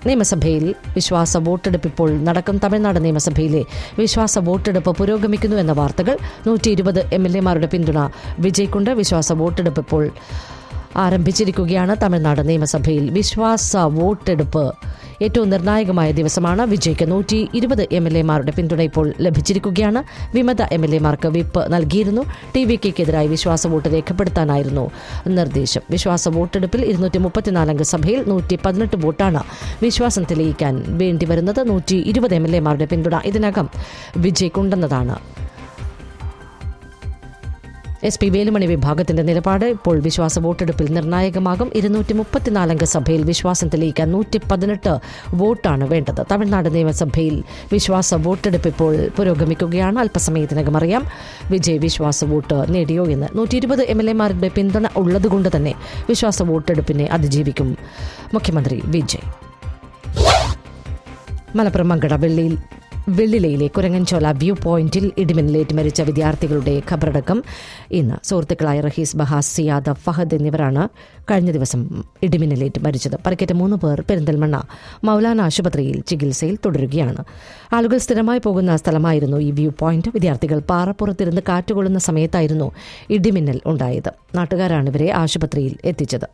നിയമസഭയിൽ വിശ്വാസ വോട്ടെടുപ്പ് ഇപ്പോൾ നടക്കും തമിഴ്നാട് നിയമസഭയിലെ വിശ്വാസ വോട്ടെടുപ്പ് പുരോഗമിക്കുന്നു എന്ന വാർത്തകൾ നൂറ്റി ഇരുപത് എം എൽ എമാരുടെ പിന്തുണ വിജയ്ക്കുണ്ട് വിശ്വാസ വോട്ടെടുപ്പ് ഇപ്പോൾ ആരംഭിച്ചിരിക്കുകയാണ് തമിഴ്നാട് നിയമസഭയിൽ വിശ്വാസ വോട്ടെടുപ്പ് ഏറ്റവും നിർണായകമായ ദിവസമാണ് വിജയ്ക്ക് നൂറ്റി ഇരുപത് എം എൽ എമാരുടെ പിന്തുണ ഇപ്പോൾ ലഭിച്ചിരിക്കുകയാണ് വിമത എം എൽ എമാർക്ക് വിപ്പ് നൽകിയിരുന്നു ടി വി കെക്കെതിരായി വിശ്വാസ വോട്ട് രേഖപ്പെടുത്താനായിരുന്നു നിർദ്ദേശം വിശ്വാസ വോട്ടെടുപ്പിൽ ഇരുന്നൂറ്റി മുപ്പത്തിനാലംഗ സഭയിൽ നൂറ്റി പതിനെട്ട് വോട്ടാണ് വിശ്വാസം തെളിയിക്കാൻ വേണ്ടിവരുന്നത് നൂറ്റി ഇരുപത് എം എൽ എമാരുടെ പിന്തുണ ഇതിനകം വിജയ്ക്കുണ്ടെന്നതാണ് എസ് പി വേലുമണി വിഭാഗത്തിന്റെ നിലപാട് ഇപ്പോൾ വിശ്വാസ വോട്ടെടുപ്പിൽ നിർണായകമാകും ഇരുന്നൂറ്റി മുപ്പത്തിനാലംഗ സഭയിൽ വിശ്വാസം തെളിയിക്കാൻ നൂറ്റി പതിനെട്ട് വോട്ടാണ് വേണ്ടത് തമിഴ്നാട് നിയമസഭയിൽ വിശ്വാസ വോട്ടെടുപ്പ് ഇപ്പോൾ പുരോഗമിക്കുകയാണ് അല്പസമയത്തിനകം അറിയാം വിജയ് വിശ്വാസ വോട്ട് നേടിയോ എന്ന് നൂറ്റി ഇരുപത് എം എൽ എമാരുടെ പിന്തുണ ഉള്ളതുകൊണ്ട് തന്നെ വിശ്വാസ വോട്ടെടുപ്പിനെ അതിജീവിക്കും മുഖ്യമന്ത്രി വിജയ് മലപ്പുറം മങ്കട വെള്ളിയിൽ വെള്ളിലയിലെ കുരങ്ങൻചോല വ്യൂ പോയിന്റിൽ ഇടിമിന്നലേറ്റ് മരിച്ച വിദ്യാർത്ഥികളുടെ ഖബറടക്കം ഇന്ന് സുഹൃത്തുക്കളായ റഹീസ് ബഹാസ് സിയാദ് ഫഹദ് എന്നിവരാണ് കഴിഞ്ഞ ദിവസം ഇടിമിന്നലേറ്റ് മരിച്ചത് പരിക്കേറ്റ മൂന്ന് പേർ പെരിന്തൽമണ്ണ മൗലാന ആശുപത്രിയിൽ ചികിത്സയിൽ തുടരുകയാണ് ആളുകൾ സ്ഥിരമായി പോകുന്ന സ്ഥലമായിരുന്നു ഈ വ്യൂ പോയിന്റ് വിദ്യാർത്ഥികൾ പാറപ്പുറത്തിരുന്ന് കാറ്റുകൊള്ളുന്ന സമയത്തായിരുന്നു ഇടിമിന്നൽ ഉണ്ടായത് നാട്ടുകാരാണ് ഇവരെ ആശുപത്രിയിൽ എത്തിച്ചത്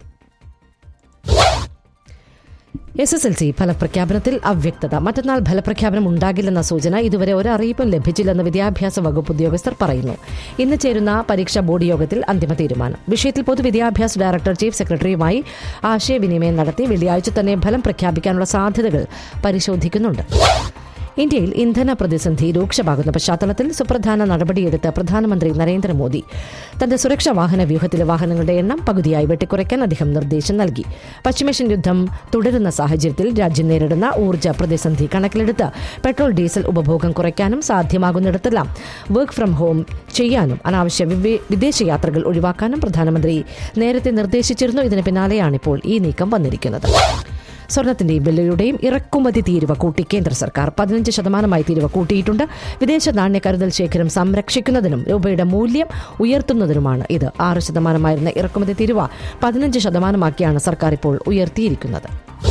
എസ് എസ് എൽ സി ഫലപ്രഖ്യാപനത്തിൽ അവ്യക്തത മറ്റന്നാൾ ഫലപ്രഖ്യാപനം ഉണ്ടാകില്ലെന്ന സൂചന ഇതുവരെ ഒരറിയിപ്പും ലഭിച്ചില്ലെന്ന് വിദ്യാഭ്യാസ വകുപ്പ് ഉദ്യോഗസ്ഥർ പറയുന്നു ഇന്ന് ചേരുന്ന പരീക്ഷാ ബോർഡ് യോഗത്തിൽ അന്തിമ തീരുമാനം വിഷയത്തിൽ പൊതുവിദ്യാഭ്യാസ ഡയറക്ടർ ചീഫ് സെക്രട്ടറിയുമായി ആശയവിനിമയം നടത്തി വെള്ളിയാഴ്ച തന്നെ ഫലം പ്രഖ്യാപിക്കാനുള്ള സാധ്യതകൾ പരിശോധിക്കുന്നുണ്ട് ഇന്ത്യയിൽ ഇന്ധന പ്രതിസന്ധി രൂക്ഷമാകുന്ന പശ്ചാത്തലത്തിൽ സുപ്രധാന നടപടിയെടുത്ത പ്രധാനമന്ത്രി നരേന്ദ്രമോദി തന്റെ സുരക്ഷാ വാഹന വ്യൂഹത്തിലെ വാഹനങ്ങളുടെ എണ്ണം പകുതിയായി വെട്ടിക്കുറയ്ക്കാൻ അദ്ദേഹം നിർദ്ദേശം നൽകി പശ്ചിമേഷ്യൻ യുദ്ധം തുടരുന്ന സാഹചര്യത്തിൽ രാജ്യം നേരിടുന്ന ഊർജ്ജ പ്രതിസന്ധി കണക്കിലെടുത്ത് പെട്രോൾ ഡീസൽ ഉപഭോഗം കുറയ്ക്കാനും സാധ്യമാകുന്നിടത്തെല്ലാം വർക്ക് ഫ്രം ഹോം ചെയ്യാനും അനാവശ്യ വിവേ- വിദേശയാത്രകൾ ഒഴിവാക്കാനും പ്രധാനമന്ത്രി നേരത്തെ നിർദ്ദേശിച്ചിരുന്നു ഇതിന് പിന്നാലെയാണിപ്പോൾ ഈ നീക്കം വന്നിരിക്കുന്നത് സ്വർണത്തിന്റെയും വെള്ളിയുടെയും ഇറക്കുമതി തീരുവ കൂട്ടി കേന്ദ്ര സർക്കാർ പതിനഞ്ച് ശതമാനമായി തീരുവ കൂട്ടിയിട്ടുണ്ട് വിദേശ നാണ്യ കരുതൽ ശേഖരം സംരക്ഷിക്കുന്നതിനും രൂപയുടെ മൂല്യം ഉയർത്തുന്നതിനുമാണ് ഇത് ആറ് ശതമാനമായിരുന്ന ഇറക്കുമതി തീരുവ പതിനഞ്ച് ശതമാനമാക്കിയാണ് സർക്കാർ ഇപ്പോൾ ഉയർത്തിയിരിക്കുന്നത്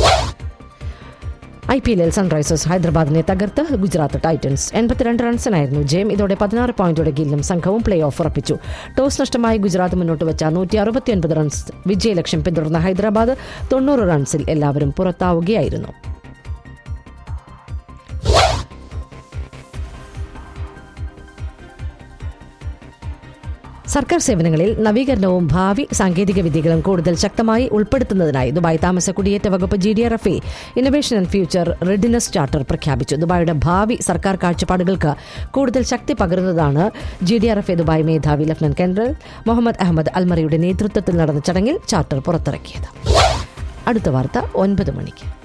ഐ പി എല്ലിൽ സൺറൈസേഴ്സ് ഹൈദരാബാദിനെ തകർത്ത് ഗുജറാത്ത് ടൈറ്റൻസ് എൺപത്തിരണ്ട് റൺസിനായിരുന്നു ജയം ഇതോടെ പതിനാറ് പോയിന്റോടെ ഗില്ലും സംഘവും പ്ലേ ഓഫ് ഉറപ്പിച്ചു ടോസ് നഷ്ടമായി ഗുജറാത്ത് മുന്നോട്ട് വെച്ച നൂറ്റി അറുപത്തിയൊൻപത് റൺസ് വിജയലക്ഷ്യം പിന്തുടർന്ന ഹൈദരാബാദ് തൊണ്ണൂറ് റൺസിൽ എല്ലാവരും പുറത്താവുകയായിരുന്നു സർക്കാർ സേവനങ്ങളിൽ നവീകരണവും ഭാവി സാങ്കേതിക വിദ്യകളും കൂടുതൽ ശക്തമായി ഉൾപ്പെടുത്തുന്നതിനായി ദുബായ് താമസ കുടിയേറ്റ വകുപ്പ് G D R F innovation and future readiness charter പ്രഖ്യാപിച്ചു ദുബായിയുടെ ഭാവി സർക്കാർ കാഴ്ചപ്പാടുകൾക്ക് കൂടുതൽ ശക്തി പകരുന്നതാണ് G D R F Dubai മേധാവി ലഫ്റ്റനന്റ് കേണൽ മുഹമ്മദ് അഹമ്മദ് അൽമറിയുടെ നേതൃത്വത്തിൽ നടന്ന ചടങ്ങിൽ ചാർട്ടർ പുറത്തിറക്കിയത് അടുത്ത വാർത്ത ഒൻപത് മണിക്ക്